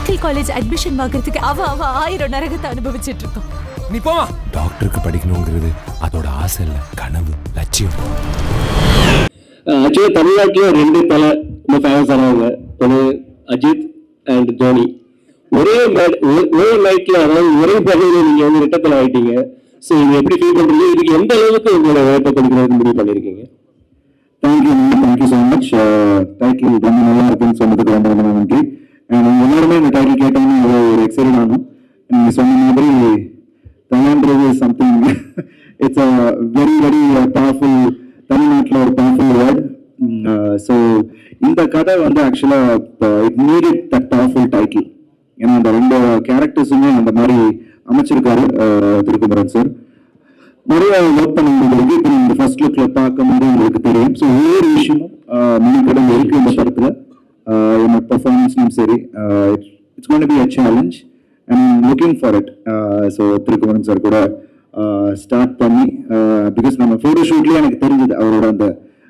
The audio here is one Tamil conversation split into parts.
மெடிக்கல் காலேஜ் அட்மிஷன் வாங்குறதுக்கு அவ அவ ஆயிரம் நரகத்தை அனுபவிச்சிட்டு இருக்கோம் நீ போமா டாக்டருக்கு படிக்கணுங்கிறது அதோட ஆசை இல்லை கனவு லட்சியம் ஆக்சுவலாக தமிழ்நாட்டில் ரெண்டு தலை ரொம்ப ஃபேமஸ் ஆனவங்க ஒன்று அஜித் அண்ட் தோனி ஒரே மேட் ஒரே நைட்ல அதாவது ஒரே பகுதியில் நீங்க வந்து ரெட்டத்தில் ஆயிட்டீங்க ஸோ நீங்க எப்படி ஃபீல் பண்றீங்க இதுக்கு எந்த அளவுக்கு உங்களோட வேப்பை கொடுக்கறது முடிவு பண்ணிருக்கீங்க thank you thank you so much title ரொம்ப நல்லா இருக்குன்னு சொன்னதுக்கு ரொம்ப ரொம்ப நன்றி அண்ட் எல்லாருமே இந்த டைட்டில் கேட்டோன்னு ஒரு ஒரு எக்ஸைட் ஆகும் நீங்க சொன்ன மாதிரி தமிழ்ன்றது something it's a very very powerful தமிழ்நாட்டில் ஒரு பவர்ஃபுல் வேர்ட் ஸோ இந்த கதை வந்து ஆக்சுவலாக it needed that powerful title ஏன்னா அந்த ரெண்டு கேரக்டர்ஸுமே அந்த மாதிரி அமைச்சிருக்காரு uh, திருக்குமரன் சார் நிறைய ஒர்க் பண்ணும்போது இப்போ இந்த ஃபர்ஸ்ட் லுக்ல பார்க்கும்போது உங்களுக்கு தெரியும் ஸோ ஒவ்வொரு விஷயமும் மினிக்கடன் இருக்கு இந்த படத்துல ஆஹ் என்னோட பெர்ஃபார்மன்ஸ்லையும் சரி it's gonna be a challenge and looking for it so Thirukumaran sir கூட ஸ்டார்ட் பண்ணி பிகாஸ் நம்ம ஃபோட்டோ ஷூட்லேயே எனக்கு தெரிஞ்சது அவரோட அந்த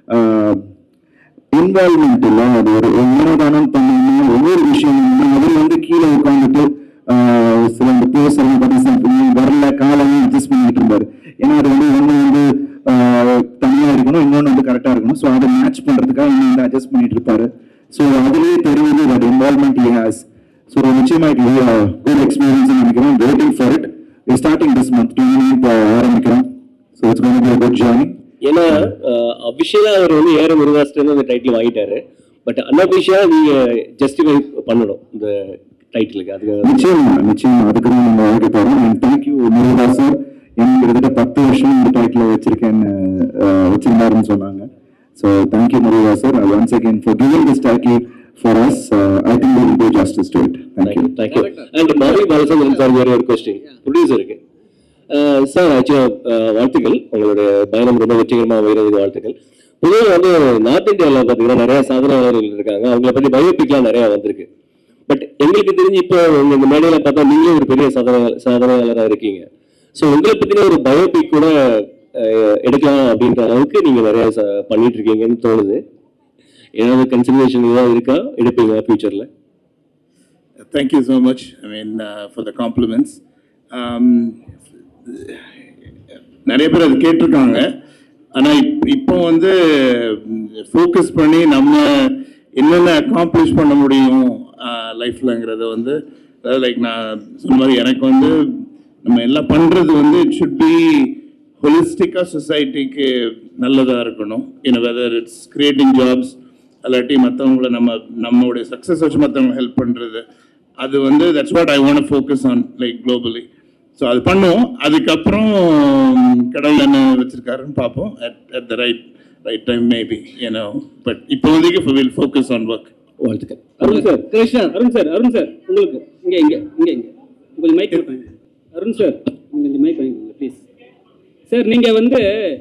இன்வால்மெண்ட் இல்லை அது ஒரு என்னதானம் பண்ணீங்கன்னா ஒவ்வொரு விஷயமும் அவர் வந்து கீழே உட்காந்துட்டு ஆஹ் சில இந்த போஸ் எல்லாம் பண்ணி வரல காலையும் அட்ஜஸ்ட் பண்ணிட்டு இருந்தாரு ஏன்னா அது வந்து ஒன்று வந்து ஆஹ் தனியா இருக்கணும் இன்னொன்று வந்து கரெக்டா இருக்கணும் ஸோ அதை மேட்ச் பண்றதுக்காக இன்னும் வந்து அட்ஜஸ்ட் பண்ணிட்டு இருப்பாரு ஸோ அதுலேயே தெரியுது that involvement he has so நிச்சயமா இது குட் எக்ஸ்பீரியன்ஸ் நினைக்கிறேன் waiting for it starting this month twenty ஆரம்பிக்கிறோம் so it's gonna be good journey ஏன்னா அபிஷியலா அவர் வந்து ஏற முருகாஸ்டன் அந்த டைட்டில் வாங்கிட்டாரு பட் அன்அபிஷியலா நீங்க ஜஸ்டிஃபை பண்ணணும் இந்த டைட்டிலுக்கு அது நிச்சயமா நிச்சயமா அதுக்கு தான் நம்ம வாழ்க்கை போறோம் அண்ட் தேங்க்யூ முருகா சார் எனக்கு கிட்டத்தட்ட பத்து வருஷம் இந்த டைட்டில் வச்சிருக்கேன்னு அஹ், வச்சிருந்தாருன்னு சொன்னாங்க so thank you Muruga sir once again for giving this title for us I think will do justice to it thank you thank you and Mari Balachandran sir வேற ஒரு கொஸ்டின் ப்ரொடியூசருக்கு சார் ஆக்சுவலாக வாழ்த்துக்கள் உங்களுடைய பயணம் ரொம்ப வெற்றிகரமாக அமைகிறதுக்கு வாழ்த்துக்கள் பொதுவாக வந்து நார்த் இந்தியாவில் பார்த்தீங்கன்னா நிறைய சாதனையாளர்கள் இருக்காங்க அவங்கள பற்றி பயோபிக்லாம் நிறைய வந்திருக்கு பட் எங்களுக்கு தெரிஞ்சு இப்போ உங்க இந்த மேடையில் பார்த்தா நீங்களே ஒரு பெரிய சாதனை சாதனையாளராக இருக்கீங்க ஸோ உங்களை பற்றின ஒரு பயோபிக் கூட அஹ், எடுக்கலாம் அப்படின்ற அளவுக்கு நீங்கள் நிறைய ச- பண்ணிட்டு இருக்கீங்கன்னு தோணுது ஏதாவது கன்சிடரேஷன் ஏதாவது இருக்கா எடுப்பீங்க ஃபியூச்சரில் Thank you so much. I mean, uh, for the compliments. Um, நிறைய பேர் அது கேட்டிருக்காங்க ஆனால் இப் இப்போ வந்து ஃபோக்கஸ் பண்ணி நம்ம என்னென்ன அக்காம்ப்ளிஷ் பண்ண முடியும் லைஃப்லங்கிறத வந்து அதாவது லைக் நான் சொன்ன மாதிரி எனக்கு வந்து நம்ம எல்லாம் பண்ணுறது வந்து இட் ஷுட் பி ஹொலிஸ்டிக்காக சொசைட்டிக்கு நல்லதாக இருக்கணும் in whether it's creating jobs அல்லாட்டி மற்றவங்கள நம்ம நம்மளுடைய சக்ஸஸ் வச்சு மற்றவங்க ஹெல்ப் பண்ணுறது அது வந்து that's what I want focus on like globally so அது பண்ணுவோம் அதுக்கப்புறம் கடவுள் என்ன வச்சிருக்காருன்னு பார்ப்போம் at at the right right time maybe ஏன்னோ பட் இப்போதைக்கு வில் ஃபோக்கஸ் ஆன் ஒர்க் வாழ்த்துக்கள் Arun sir Krishna Arun sir Arun sir உங்களுக்கு இங்க இங்க இங்க இங்க கொஞ்சம் மைக் கொடுங்க அருண் சார் நீங்க கொஞ்சம் மைக் வாங்கிக்கோங்க ப்ளீஸ் சார் நீங்க வந்து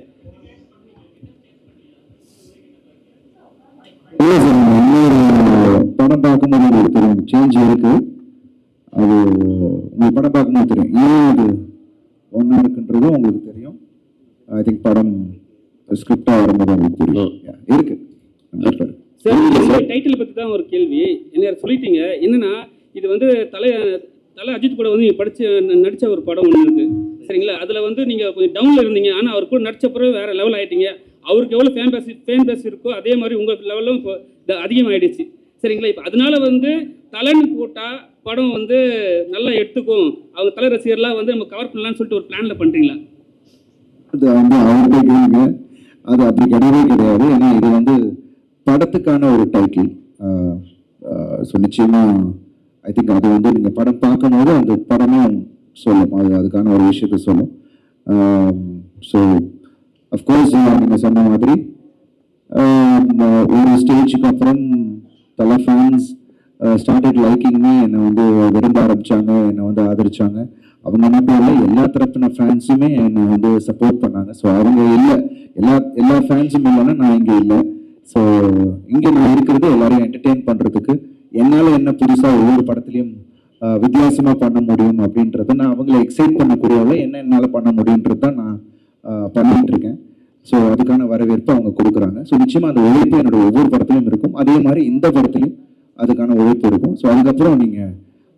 இல்லை சார் இன்னொரு படம் பார்க்கும்போது உங்களுக்கு தெரியும் சேஞ்ச் இருக்கு அது உங்க படம் பார்க்கும்போது தெரியும் ஏன் அது ஒன்றா இருக்குன்றதும் உங்களுக்கு தெரியும் ஐ திங்க் படம் ஸ்கிரிப்டாக வரும்போது உங்களுக்கு தெரியும் Yeah, இருக்கு கண்டிப்பா இருக்கு. சார் டைட்டில் பத்தி தான் ஒரு கேள்வி என்ன சொல்லிட்டீங்க என்னன்னா இது வந்து தலை தலை அஜித் கூட வந்து நீங்க படிச்ச ந- நடிச்ச ஒரு படம் ஒன்று இருக்கு சரிங்களா அதுல வந்து நீங்க கொஞ்சம் டவுன்ல இருந்தீங்க ஆனா அவர் கூட நடிச்ச பிறகு வேற லெவல் ஆயிட்டீங்க அவருக்கு எவ்வளவு ஃபேன் பேஸ் ஃபேன் பேஸ் இருக்கோ அதே மாதிரி உங்க லெவலும் இப்போ த- அதிகமாயிடுச்சு சரிங்களா இப்போ அதனால வந்து தலைன்னு போட்டா படம் வந்து நல்லா எடுத்துக்கும் அவங்க தலை ரசிகர்லாம் வந்து நம்ம கவர் பண்ணலாம்னு சொல்லிட்டு ஒரு பிளான்ல பண்றீங்களா அது வந்து அவர்கிட்ட கேளுங்க அது அப்படி கிடையவே கிடையாது ஏன்னா இது வந்து படத்துக்கான ஒரு டைட்டில் ஸோ நிச்சயமா ஐ திங்க் அது வந்து நீங்க படம் பார்க்கும்போது அந்த படமே சொல்லும் அது அதுக்கான ஒரு விஷயத்த சொல்லும் ஸோ அஃப்கோர்ஸ் நீங்க சொன்ன மாதிரி ஆம், ஒரு ஸ்டேஜுக்கு அப்புறம் தலை ஃபேன்ஸ் ஸ்டார்டட் லைக்கிங் மீ என்னை வந்து விரும்ப ஆரம்பிச்சாங்க என்னை வந்து ஆதரிச்சாங்க அவங்க மட்டும் இல்லை எல்லா தரப்பின ஃபேன்ஸுமே என்னை வந்து சப்போர்ட் பண்ணாங்க ஸோ அவங்க இல்லை எல்லா எல்லா ஃபேன்ஸும் இல்லைன்னா நான் இங்கே இல்லை ஸோ இங்கே நான் இருக்கிறது எல்லாரையும் என்டர்டெயின் பண்ணுறதுக்கு என்னால் என்ன புதுசாக ஒவ்வொரு படத்துலையும் ஆஹ், வித்தியாசமா பண்ண முடியும் அப்படின்றத நான் அவங்கள எக்ஸைட் பண்ணக்கூடிய அளவு என்ன என்னால் பண்ண முடியுன்றது தான் நான் ஆஹ், பண்ணிட்டு இருக்கேன் ஸோ அதுக்கான வரவேற்பு அவங்க கொடுக்குறாங்க ஸோ நிச்சயமா அந்த உழைப்பு என்னோட ஒவ்வொரு படத்துலையும் இருக்கும் அதே மாதிரி இந்த படத்துலையும் அதுக்கான உழைப்பு இருக்கும் ஸோ அதுக்கப்புறம் நீங்க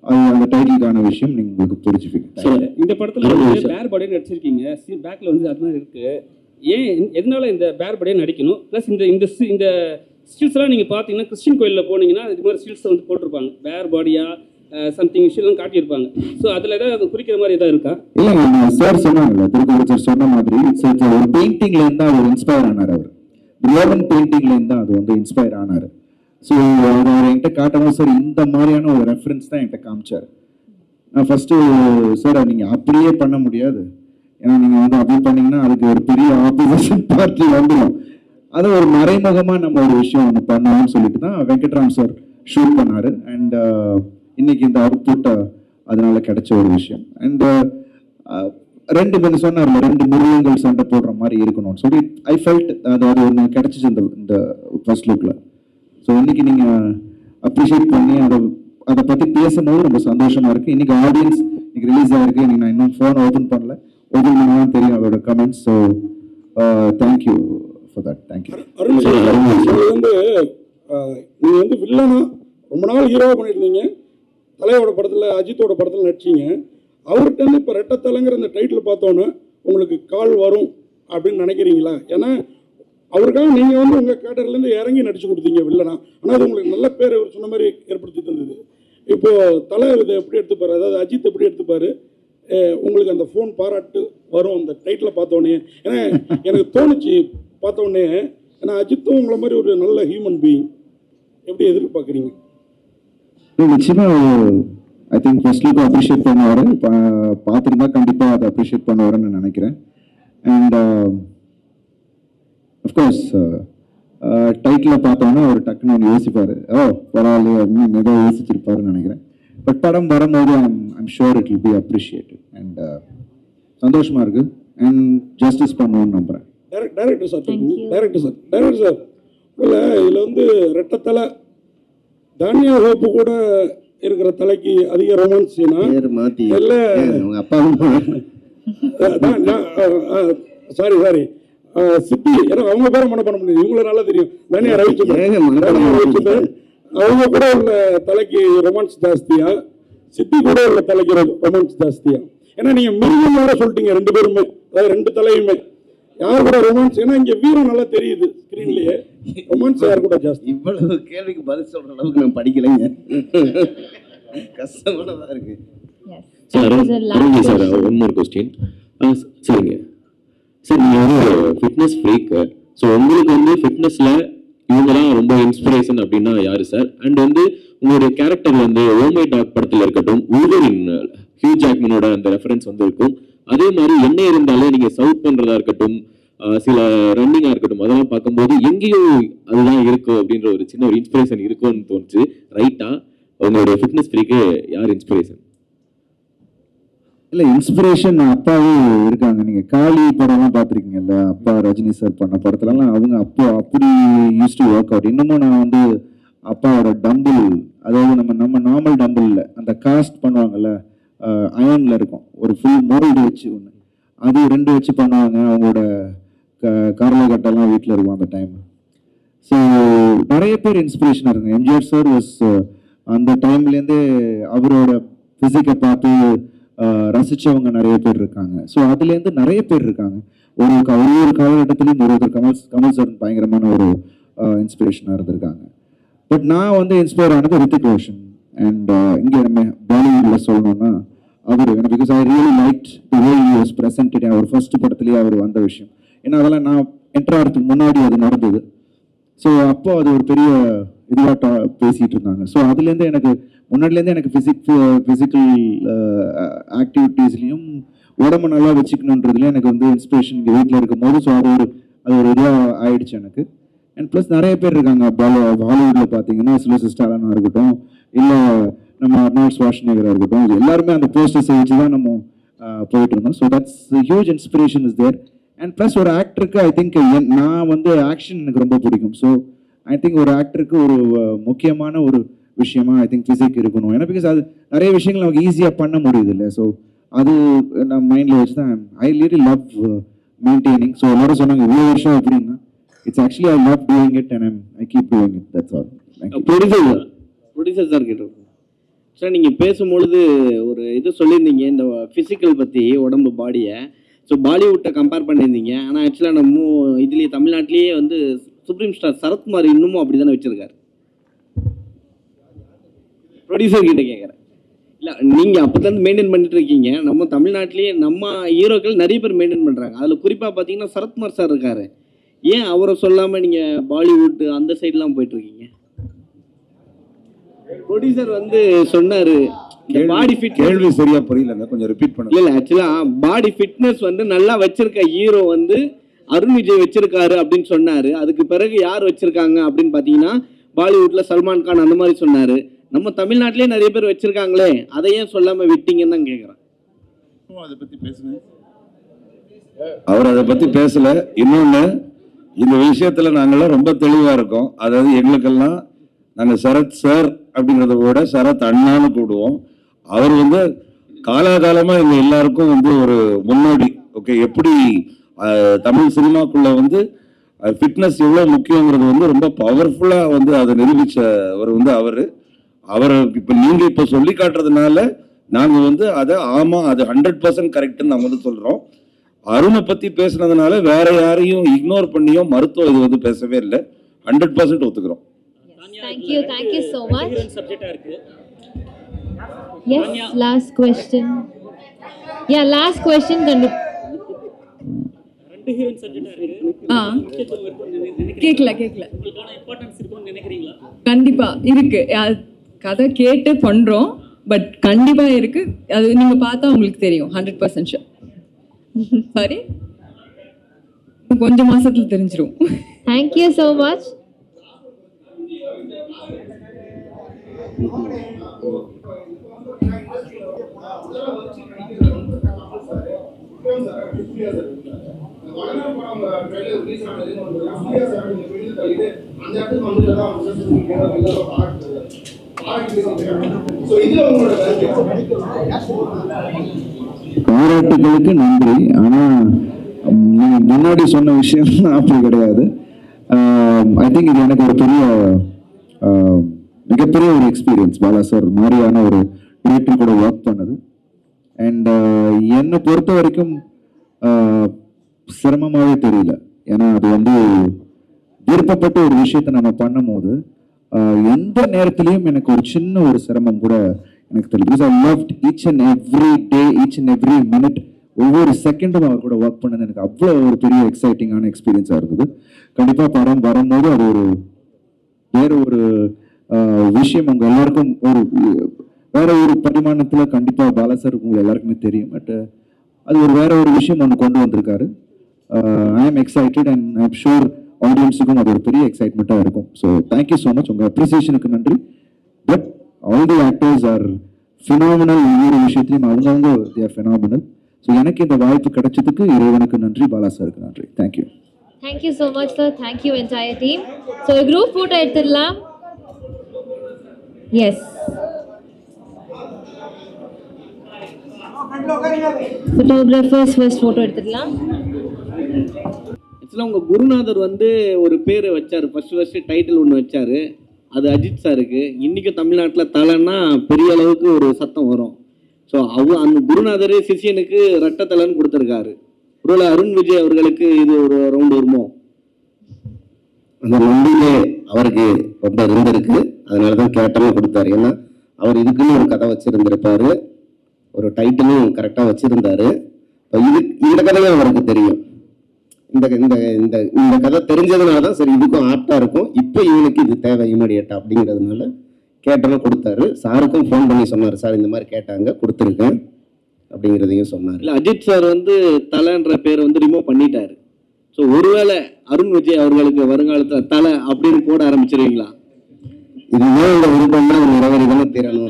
அது அந்த டைட்டிலுக்கான விஷயம் நீங்க உங்களுக்கு புரிஞ்சுப்பீங்க சார் இந்த படத்துல வந்து பேர் பாடியே நடிச்சிருக்கீங்க பேக்ல வந்து அது மாதிரி இருக்கு ஏன் எதனால இந்த பேர் பாடியே நடிக்கணும் ப்ளஸ் இந்த இந்த சி- இந்த ஸ்டில்ஸ்லாம் நீங்க பாத்தீங்கன்னா கிறிஸ்டின் கோயில்ல போனீங்கன்னா இது மாதிரி ஸ்டில்ஸ் வந்து போட்டிருப்பாங்க பேர் பாடியா சம்திங் விஷயம்லாம் காட்டியிருப்பாங்க ஸோ அதுல ஏதாவது அது குறிக்கிற மாதிரி ஏதாவது இருக்கா இல்ல நம்ம சார் சொன்னாங்கல்ல திருக்குறள் சார் சொன்ன மாதிரி it's it's ஒரு பெயிண்டிங்ல இருந்து தான் அவர் இன்ஸ்பயர் ஆனார் அவர் ரோமன் பெயிண்டிங்ல இருந்து தான் அது வந்து இன்ஸ்பயர் ஆனார் ஸோ அவர் அவர் என்கிட்ட காட்டவும் சார் இந்த மாதிரியான ஒரு ரெஃபரன்ஸ் தான் என்கிட்ட காமிச்சார் நான் ஃபர்ஸ்ட் சார் நீங்க அப்படியே பண்ண முடியாது ஏன்னா நீங்க வந்து அப்படி பண்ணீங்கன்னா அதுக்கு ஒரு பெரிய ஆப்போசிஷன் பார்ட்டி வந்துடும் அது ஒரு மறைமுகமா நம்ம ஒரு விஷயம் ஒன்று பண்ணணும்னு சொல்லிட்டு தான் வெங்கட்ராம் சார் ஷூட் பண்ணாரு அண்ட் இன்னைக்கு இந்த அவுட்புட் அதனால கிடைச்ச ஒரு விஷயம் அண்ட் ரெண்டு பேர் சொன்னார்ல ரெண்டு மிருகங்கள் சண்டை போடுற மாதிரி இருக்கணும்னு சொல்லி ஐ ஃபெல்ட் அது அது ஒன்று கிடைச்சிச்சு இந்த இந்த ஃபர்ஸ்ட் லுக்ல ஸோ இன்னைக்கு நீங்க அப்ரிஷியேட் பண்ணி அதை அதை பத்தி பேசும்போது ரொம்ப சந்தோஷமா இருக்கு இன்னைக்கு ஆடியன்ஸ் இன்னைக்கு ரிலீஸ் ஆயிருக்கு இன்னைக்கு நான் இன்னும் ஃபோன் ஓப்பன் பண்ணல ஓப்பன் பண்ணா தான் தெரியும் அதோட comments so thank you for that thank you Arun sir இது வந்து ஆஹ், நீங்க வந்து வில்லனா ரொம்ப நாள் ஹீரோவா பண்ணியிருந்தீங்க தலையோட படத்துல அஜித்தோட படத்துல நடிச்சீங்க அவர்கிட்ட இருந்து இப்போ ரெட்டத்தலைங்கிற இந்த டைட்டில் பார்த்தோன்னே உங்களுக்கு கால் வரும் அப்படின்னு நினைக்கிறீங்களா ஏன்னா அவருக்காக நீங்க வந்து உங்க கேட்டர்ல இருந்து இறங்கி நடிச்சு கொடுத்தீங்க வில்லனா ஆனா அது உங்களுக்கு நல்ல பேர் அவர் சொன்ன மாதிரி ஏற்படுத்தி தந்தது இப்போ தலை இதை எப்படி எடுத்துப்பாரு அதாவது அஜித் எப்படி எடுத்துப்பாரு அஹ், உங்களுக்கு அந்த ஃபோன் பாராட்டு வரும் அந்த டைட்டில் பார்த்தோன்னே ஏன்னா எனக்கு தோணுச்சு பார்த்தோன்னே ஏன்னா அஜித்தும் உங்களை மாதிரி ஒரு நல்ல ஹியூமன் பீயிங் எப்படி எதிர்பார்க்குறீங்க நிச்சயமா I think first look appreciate பண்ணுவாரு பா- பார்த்திருந்தா கண்டிப்பா அதை அப்ரிஷியேட் பண்ணுவாருன்னு நான் நினைக்கிறேன் அண்ட் அஃப்கோர்ஸ் டைட்டில் பார்த்தோன்னா அவர் டக்குன்னு ஒன்று யோசிப்பாரு ஓ பரவாயில்லையே அப்படின்னு ஏதோ யோசிச்சிருப்பாருன்னு நினைக்கிறேன் பட் படம் வரும்போது I'm I'm sure it will be appreciated and சந்தோஷமா இருக்கு அண்ட் ஜஸ்டிஸ் பண்ணுவோம்னு நம்புறேன் direct director sir director sir director sir இல்லை இதில் வந்து ரெட்டத்தலை தானியா ஹோப்பு கூட இருக்கிற தலைக்கு அதிக ரொமான்ஸ் சீனா பேர் மாத்தி இல்ல. உங்க அப்பா அம்மா சாரி சாரி சித்தி ஏன்னா அவங்க பேரை மன பண்ண முடியாது இவங்கள நல்லா தெரியும் தனியா ரவிச்சந்திரன் ஏங்க மனப்பாடம் தனியா ரவிச்சந்திரன் அவங்க கூட உள்ள தலைக்கு ரொமான்ஸ் ஜாஸ்தியா சித்தி கூட உள்ள தலைக்கு ரொமான்ஸ் ஜாஸ்தியா ஏன்னா நீங்க மிருகங்களோட சொல்லிட்டீங்க ரெண்டு பேருமே அதாவது ரெண்டு தலையுமே யார் கூட ரொமான்ஸ் ஏன்னா இங்க வீரம் நல்லா தெரியுது ஸ்கிரீன்லயே ரொமான்ஸ் யார் கூட ஜாஸ்தி இவ்வளவு கேள்விக்கு பதில் சொல்ற அளவுக்கு நான் படிக்கலைங்க கஷ்டமானதா இருக்கு sir Arunji sir one more question சரிங்க சார் நீங்கள் வந்து ஃபிட்னஸ் ஃப்ரீக் ஸோ உங்களுக்கு வந்து ஃபிட்னஸில் இவங்கலாம் ரொம்ப இன்ஸ்பிரேஷன் அப்படின்னா யாரு சார் அண்ட் வந்து உங்களுடைய கேரக்டர் வந்து ஓமை டாக் படத்தில் இருக்கட்டும் ஊதரின் ஹியூ ஜாக்மனோட அந்த ரெஃபரன்ஸ் வந்து இருக்கும் அதே மாதிரி என்ன இருந்தாலே நீங்கள் சவுத் பண்ணுறதா இருக்கட்டும் ஆஹ் சில ரன்னிங்காக இருக்கட்டும் அதெல்லாம் பார்க்கும்போது எங்கேயோ அதுதான் இருக்கும் அப்படின்ற ஒரு சின்ன ஒரு இன்ஸ்பிரேஷன் இருக்கும்னு தோணுச்சு ரைட்டா உங்களுடைய ஃபிட்னஸ் ஃப்ரீக்கு யார் இன்ஸ்பிரேஷன் இல்ல இன்ஸ்பிரேஷன் அப்பாவே இருக்காங்க நீங்க காளி படம்லாம் பார்த்திருக்கீங்கல்ல அப்பா ரஜினி சார் பண்ண படத்துலலாம் அவங்க அப்போ அப்படி யூஸ் டு ஒர்க் அவுட் இன்னமும் நான் வந்து அப்பாவோட டம்பிள் அதாவது நம்ம நம்ம நார்மல் டம்பிள்ல அந்த காஸ்ட் பண்ணுவாங்கல்ல அயன்ல இருக்கும் ஒரு ஃபுல் மோல்டு வச்சு ஒன்று அது ரெண்டு வச்சு பண்ணுவாங்க அவங்களோட க கரலகட்டெல்லாம் வீட்டில் இருக்கும் அந்த டைம் ஸோ நிறைய பேர் இன்ஸ்பிரேஷனாக இருங்க எம்ஜிஆர் சார் வாஸ் அந்த டைம்லேருந்தே அவரோட ஃபிசிக்கை பார்த்து அஹ், ரசிச்சவங்க நிறைய பேர் இருக்காங்க ஸோ அதுலேருந்து நிறைய பேர் இருக்காங்க ஒரு க- ஒரு ஒரு காலகட்டத்திலையும் ஒரு ஒருத்தர் கமல் கமல் சார் பயங்கரமான ஒரு இன்ஸ்பிரேஷனாக இருந்திருக்காங்க பட் நான் வந்து இன்ஸ்பயர் ஆனது ரித்திக் ரோஷன் அண்ட் இங்கே நம்ம பாலிவுட்ல சொல்லணும்னா அவர் எனக்கு because I really like the way he was presented அவர் ஃபர்ஸ்ட் படத்துலேயே அவர் வந்த விஷயம் ஏன்னா அதெல்லாம் நான் என்டர் ஆகிறதுக்கு முன்னாடி அது நடந்தது ஸோ அப்போ அது ஒரு பெரிய இதுவாக பேசிட்டு இருந்தாங்க ஸோ அதுலேருந்து எனக்கு முன்னாடிலேருந்து எனக்கு ஃபிசிக் ஃபிசிக்கல் ஆக்டிவிட்டீஸ்லையும் உடம்பு நல்லா வச்சுக்கணுன்றதுல எனக்கு வந்து இன்ஸ்பிரேஷன் இங்கே வீட்டில் இருக்கும் போது ஸோ அது ஒரு அது ஒரு இதுவாக ஆயிடுச்சு எனக்கு அண்ட் ப்ளஸ் நிறைய பேர் இருக்காங்க பாலி ஹாலிவுட்டில் பார்த்தீங்கன்னா சிலோசி ஸ்டாலனாக இருக்கட்டும் இல்லை நம்ம அர்னால்ட் ஸ்வாஷ்நேகராக இருக்கட்டும் இது எல்லாருமே அந்த போஸ்டர்ஸை வச்சு தான் நம்ம ஆஹ், போயிட்டு இருந்தோம் so that's huge inspiration is there and plus ஒரு ஆக்டருக்கு ஐ திங்க் நான் வந்து ஆக்ஷன் எனக்கு ரொம்ப பிடிக்கும் ஸோ ஐ திங்க் ஒரு ஆக்டருக்கு ஒரு அஹ், முக்கியமான ஒரு விஷயமா ஐ திங்க் ஃபிசிக் இருக்கணும் ஏன்னா பிகாஸ் அது நிறைய விஷயங்கள் நமக்கு ஈஸியாக பண்ண முடியுது இல்லை ஸோ அது நான் மைண்டில் வச்சு தான் I really love maintaining so எல்லாரும் சொன்னாங்க இவ்வளோ வருஷம் எப்படின்னா it's actually I love doing it and I keep doing it that's all thank you producer producer sir கேட்டிருக்கோம் சார் நீங்கள் பேசும்பொழுது ஒரு இது சொல்லியிருந்தீங்க இந்த ஃபிசிக்கல் பற்றி உடம்பு பாடியை ஸோ பாலிவுட்டை கம்பேர் பண்ணியிருந்தீங்க ஆனால் ஆக்சுவலாக நம்ம இதுலேயே தமிழ்நாட்டிலேயே வந்து சுப்ரீம் ஸ்டார் சரத்குமார் இன்னமும் அப்படி தானே வச்சுருக்காரு ப்ரொடியூசர் கிட்ட கேட்குறேன் இல்லை நீங்கள் அப்போ தான் மெயின்டைன் பண்ணிட்டு இருக்கீங்க நம்ம தமிழ்நாட்டிலேயே நம்ம ஹீரோக்கள் நிறைய பேர் மெயின்டைன் பண்ணுறாங்க அதில் குறிப்பாக பார்த்தீங்கன்னா சரத்குமார் சார் இருக்காரு ஏன் அவரை சொல்லாமல் நீங்கள் பாலிவுட் அந்த சைட்லாம் போயிட்டுருக்கீங்க ப்ரொடியூசர் வந்து சொன்னாரு இந்த பாடி ஃபிட் கேள்வி சரியா புரியலங்க கொஞ்சம் ரிப்பீட் இல்ல பண்ணுங்க இல்ல ஆக்சுவலா பாடி ஃபிட்னஸ் வந்து நல்லா வச்சிருக்க ஹீரோ வந்து அருண் விஜய் வச்சிருக்காரு அப்படின்னு சொன்னாரு அதுக்கு பிறகு யார் வச்சிருக்காங்க அப்படின்னு பாத்தீங்கன்னா பாலிவுட்ல சல்மான் கான் அந்த மாதிரி சொன்னாரு நம்ம தமிழ்நாட்டிலேயே நிறைய பேர் வச்சிருக்காங்களே அதை ஏன் சொல்லாம விட்டீங்கன்னு தான் கேக்குறேன் அதை பத்தி பேசுங்க அவர் அதை பத்தி பேசல இன்னொன்னு இந்த விஷயத்துல நாங்கெல்லாம் ரொம்ப தெளிவா இருக்கோம் அதாவது எங்களுக்கெல்லாம் நாங்க சரத் சார் அப்படிங்கிறத விட சரத் அண்ணான்னு கூடுவோம் அவர் வந்து காலாகாலமா எங்க எல்லாருக்கும் வந்து ஒரு முன்னோடி ஓகே எப்படி அஹ், தமிழ் சினிமாக்குள்ள வந்து ஃபிட்னஸ் எவ்வளவு முக்கியங்கிறது வந்து ரொம்ப பவர்ஃபுல்லா வந்து அதை நிரூபிச்சவர் வந்து அவரு அவரை இப்ப நீங்க இப்ப சொல்லி காட்டுறதுனால நாங்க வந்து அதை ஆமா அது ஹண்ட்ரட் பர்சன்ட் கரெக்ட்னு நாங்க வந்து சொல்றோம் அருணை பத்தி பேசுனதுனால வேற யாரையும் இக்னோர் பண்ணியோ மருத்துவம் இது வந்து பேசவே இல்லை ஹண்ட்ரட் பர்சன்ட் ஒத்துக்கிறோம் Thank you, thank you so much. சப்ஜெக்டா இருக்கு Yes, last question. Yeah, last question. கண்டு ரெண்டு ஹீரோயின் சப்ஜெக்டா இருக்கு ஆ முக்கியத்துவம் இருக்கும்னு நினை- நினைக்கிறீங்களா? கேட்கல கேட்கல உங்களுக்கான இம்பார்ட்டன்ஸ் இருக்கும்னு நினைக்கிறீங்களா கண்டிப்பா இருக்கு அ- கதை கேட்டு பண்றோம் பட் கண்டிப்பா இருக்கு அது நீங்க பார்த்தா உங்களுக்கு தெரியும் ஹண்ட்ரட் பர்சன்ட் சாரி கொஞ்சம் மாசத்துல தெரிஞ்சிரும் Thank you so much. பாராட்டுகளுக்கு நன்றி ஆனா உம், நீங்க முன்னாடி சொன்ன விஷயம் அப்படி கிடையாது ஐ திங்க் இது எனக்கு ஒரு பெரிய ஆஹ், மிகப்பெரிய ஒரு எக்ஸ்பீரியன்ஸ் பாலா சார் மாதிரியான ஒரு டிரெக்டர் கூட ஒர்க் பண்ணது அண்ட் என்னை பொறுத்த வரைக்கும் ஆஹ், சிரமமாவே தெரியல ஏன்னா அது வந்து விருப்பப்பட்ட ஒரு விஷயத்தை நம்ம பண்ணும்போது ஆஹ், எந்த நேரத்திலையும் எனக்கு ஒரு சின்ன ஒரு சிரமம் கூட எனக்கு தெரியல because I loved each and every day each and every minute ஒவ்வொரு செகண்டும் அவர் கூட ஒர்க் பண்ணது எனக்கு அவ்வளோ ஒரு பெரிய எக்ஸைட்டிங்கான எக்ஸ்பீரியன்ஸாக இருந்தது கண்டிப்பாக படம் வரும்போது அது ஒரு வேற ஒரு ஆஹ், விஷயம் உங்க எல்லாருக்கும் ஒரு வேற ஒரு பரிமாணத்துல கண்டிப்பா பாலசர் உங்க எல்லாருக்குமே தெரியும் பட் அது ஒரு வேற ஒரு விஷயம் ஒன்று கொண்டு வந்திருக்காரு I am excited and I am sure ஆடியன்ஸுக்கும் அது ஒரு பெரிய எக்ஸைட்மெண்ட்டாக இருக்கும் ஸோ தேங்க்யூ ஸோ மச் உங்கள் அப்ரிசியேஷனுக்கு நன்றி but all the actors are phenomenal ஒவ்வொரு விஷயத்திலையும் அவங்கவுங்க தேர் ஃபினாமினல் ஸோ எனக்கு இந்த வாய்ப்பு கிடைச்சதுக்கு இறைவனுக்கு நன்றி பாலா சாருக்கு நன்றி thank you Thank you so much, sir. Thank you, entire team. So, ஒரு group photo எடுத்துடலாம் Yes. Photographers first photo எடுத்துடலாம் ஆக்சுவலாக உங்கள் குருநாதர் வந்து ஒரு பேரை வச்சார் ஃபர்ஸ்ட் ஃபர்ஸ்ட் டைட்டில் ஒன்று வச்சாரு அது அஜித் சாருக்கு இன்றைக்கும் தமிழ்நாட்டில் தலைன்னா பெரிய அளவுக்கு ஒரு சத்தம் வரும் ஸோ அவ அந்த குருநாதரே சிஷியனுக்கு ரெட்டை தலைன்னு கொடுத்துருக்காரு ஒருவேளை அருண் விஜய் அவர்களுக்கு இது ஒரு ரவுண்ட் வருமோ அந்த நம்பிக்கை அவருக்கு ரொம்ப இருந்திருக்கு அதனால தான் கேட்டமே கொடுத்தாரு ஏன்னா அவர் இதுக்குன்னு ஒரு கதை வச்சிருந்திருப்பாரு ஒரு டைட்டிலும் கரெக்டாக வச்சிருந்தாரு இப்ப இது இந்த கதையும் அவருக்கு தெரியும் இந்த இந்த இந்த இந்த கதை தெரிஞ்சதுனால தான் சரி இதுக்கும் ஆப்டாக இருக்கும் இப்போ இவனுக்கு இது தேவை இமீடியட்டா அப்படிங்கிறதுனால கேட்டனும் கொடுத்தாரு சாருக்கும் ஃபோன் பண்ணி சொன்னார் சார் இந்த மாதிரி கேட்டாங்க கொடுத்துருக்கேன் அப்படிங்கிறதையும் சொன்னார் இல்லை அஜித் சார் வந்து தலைன்ற பேரை வந்து ரிமூவ் பண்ணிட்டாரு ஸோ ஒருவேளை அருண் விஜய் அவர்களுக்கு வருங்காலத்தில் தலை அப்படின்னு போட ஆரம்பிச்சிருவீங்களா இதுதான் இந்த விருப்பம்னா அது நிறைவேறி தானே தீரணும்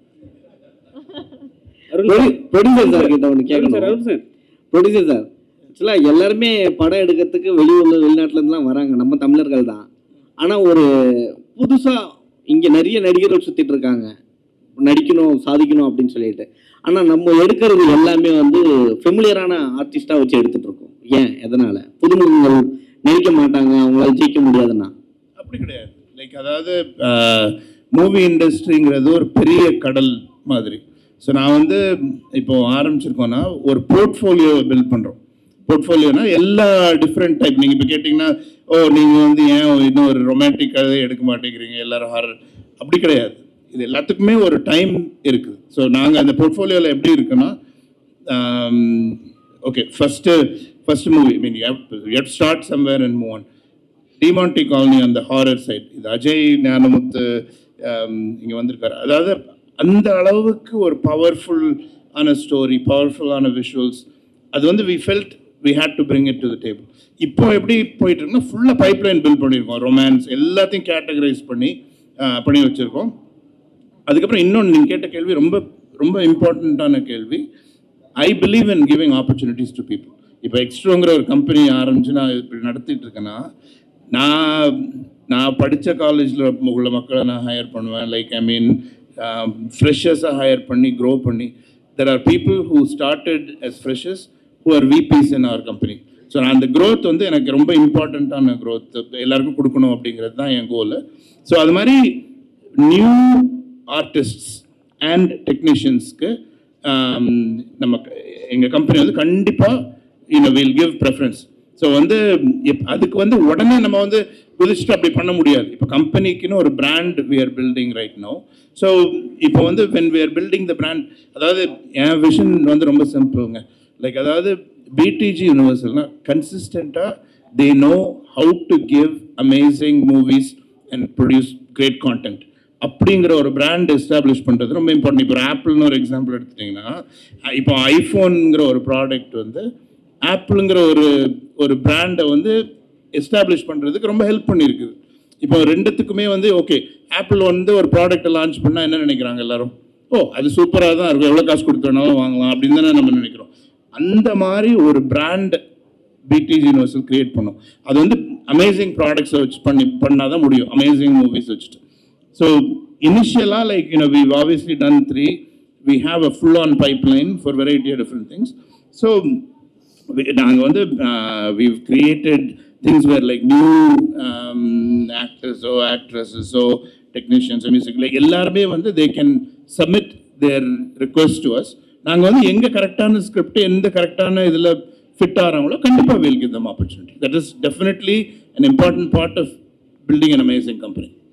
ப்ரொடியூசர் சார் கிட்ட ஒன்று சார் கேட்கணும் அருண் சார் ப்ரொடியூசர் சார் ஆக்சுவலாக எல்லாருமே படம் எடுக்கிறதுக்கு வெளியூர்ல வெளிநாட்டுல இருந்துலாம் வராங்க நம்ம தமிழர்கள் தான் ஆனால் ஒரு புதுசாக இங்கே நிறைய நடிகர்கள் சுற்றிட்டு இருக்காங்க நடிக்கணும் சாதிக்கணும் அப்படின்னு சொல்லிட்டு ஆனால் நம்ம எடுக்கிறது எல்லாமே வந்து ஃபெமிலியரான ஆர்டிஸ்டாக வச்சு எடுத்துட்டு இருக்கோம் ஏன் எதனால புதுமுகங்கள் நினைக்க மாட்டாங்க அவங்களால ஜெயிக்க முடியாதுன்னா அப்படி கிடையாது லைக் அதாவது ஆஹ், மூவி இண்டஸ்ட்ரிங்கிறது ஒரு பெரிய கடல் மாதிரி ஸோ நான் வந்து இப்போ ஆரம்பிச்சிருக்கோன்னா ஒரு போர்ட்ஃபோலியோ பில்ட் பண்ணுறோம் போர்ட்ஃபோலியோனா எல்லா டிஃப்ரெண்ட் டைப் நீங்கள் இப்போ கேட்டிங்கன்னா ஓ நீங்கள் வந்து ஏன் இன்னும் ஒரு ரொமான்டிக் கதை எடுக்க மாட்டேங்கிறீங்க எல்லாரும் ஹாரர் அப்படி கிடையாது இது எல்லாத்துக்குமே ஒரு டைம் இருக்குது ஸோ நாங்கள் அந்த போர்ட்ஃபோலியோவில் எப்படி இருக்குன்னா okay first first movie mean it start somewhere and move on Demonte Colony அந்த ஹாரர் சைட் இது அஜய் ஞானமுத்து இங்கே வந்திருக்காரு அதாவது அந்த அளவுக்கு ஒரு பவர்ஃபுல் ஆன ஸ்டோரி பவர்ஃபுல்லான விஷுவல்ஸ் அது வந்து we felt we had to bring it to the table இப்போ எப்படி போயிட்டு இருக்குன்னா ஃபுல்லாக பைப் லைன் பில்ட் பண்ணியிருக்கோம் ரொமான்ஸ் எல்லாத்தையும் கேட்டகரைஸ் பண்ணி அஹ், பண்ணி வச்சுருக்கோம் அதுக்கப்புறம் இன்னொன்று நீங்கள் கேட்ட கேள்வி ரொம்ப ரொம்ப இம்பார்ட்டண்ட்டான கேள்வி I believe in giving opportunities to people இப்போ எக்ஸ்ட்ரோங்கிற ஒரு கம்பெனி ஆரம்பிச்சு நான் இப்படி நடத்திட்டு இருக்கேன்னா நான் நான் படித்த காலேஜில் உள்ள மக்களை நான் ஹையர் பண்ணுவேன் லைக் ஐ மீன் ஃப்ரெஷர்ஸை ஹையர் பண்ணி க்ரோ பண்ணி there are people who started as freshers who are VPs in our company ஸோ நான் அந்த growth வந்து எனக்கு ரொம்ப இம்பார்ட்டண்ட்டான growth எல்லாருக்கும் கொடுக்கணும் அப்படிங்கிறது தான் என் கோல் ஸோ அது மாதிரி நியூ ஆர்டிஸ்ட்ஸ் அண்ட் டெக்னீஷியன்ஸ்க்கு நம்ம எங்கள் கம்பெனி வந்து கண்டிப்பாக you know will give preference so வந்து இப்- அதுக்கு வந்து உடனே நம்ம வந்து குதிச்சுட்டு அப்படி பண்ண முடியாது இப்போ கம்பெனிக்குன்னு ஒரு brand we are building right now so இப்போ வந்து when we are building the brand அதாவது என் விஷன் வந்து ரொம்ப சிம்பிளுங்க லைக் அதாவது பிடிஜி யூனிவர்சல்னா கன்சிஸ்டண்ட்டாக they know how to give amazing movies and produce great content அப்படிங்கிற ஒரு பிராண்ட் எஸ்டாப்ளிஷ் பண்ணுறது ரொம்ப இம்பார்ட்டன்ட் இப்போ ஆப்பிள்னு ஒரு எக்ஸாம்பிள் எடுத்துட்டிங்கன்னா இப்போ ஐஃபோனுங்கிற ஒரு ப்ராடக்ட் வந்து ஆப்பிளுங்கிற ஒரு ஒரு பிராண்டை வந்து எஸ்டாப்ளிஷ் பண்ணுறதுக்கு ரொம்ப ஹெல்ப் பண்ணியிருக்குது இப்போ ரெண்டுத்துக்குமே வந்து ஓகே ஆப்பிள் வந்து ஒரு ப்ராடக்ட்டை லான்ச் பண்ணால் என்ன நினைக்கிறாங்க எல்லாரும் ஓ அது சூப்பராக தான் இருக்கும் எவ்வளோ காசு கொடுத்தோனாலும் வாங்கலாம் அப்படின்னு தானே நம்ம நினைக்கிறோம் அந்த மாதிரி ஒரு பிராண்ட் பிடிஜி யூனிவர்சல் கிரியேட் பண்ணும் அது வந்து அமேசிங் ப்ராடக்ட்ஸை வச்சு பண்ணி பண்ணால் தான் முடியும் அமேசிங் மூவிஸ் வச்சுட்டு ஸோ இனிஷியலாக like you know we've obviously done three we have a full on pipeline for variety of different things so நாங்கள் வந்து we've created things where like new um, actors or actresses or technicians or music like எல்லாருமே வந்து they can submit their request to us நாங்கள் வந்து எங்கே கரெக்டான ஸ்கிரிப்ட் எந்த கரெக்டான இதில் ஃபிட் ஆகிறாங்களோ கண்டிப்பாக we'll give them opportunity that is definitely an important part of building an amazing company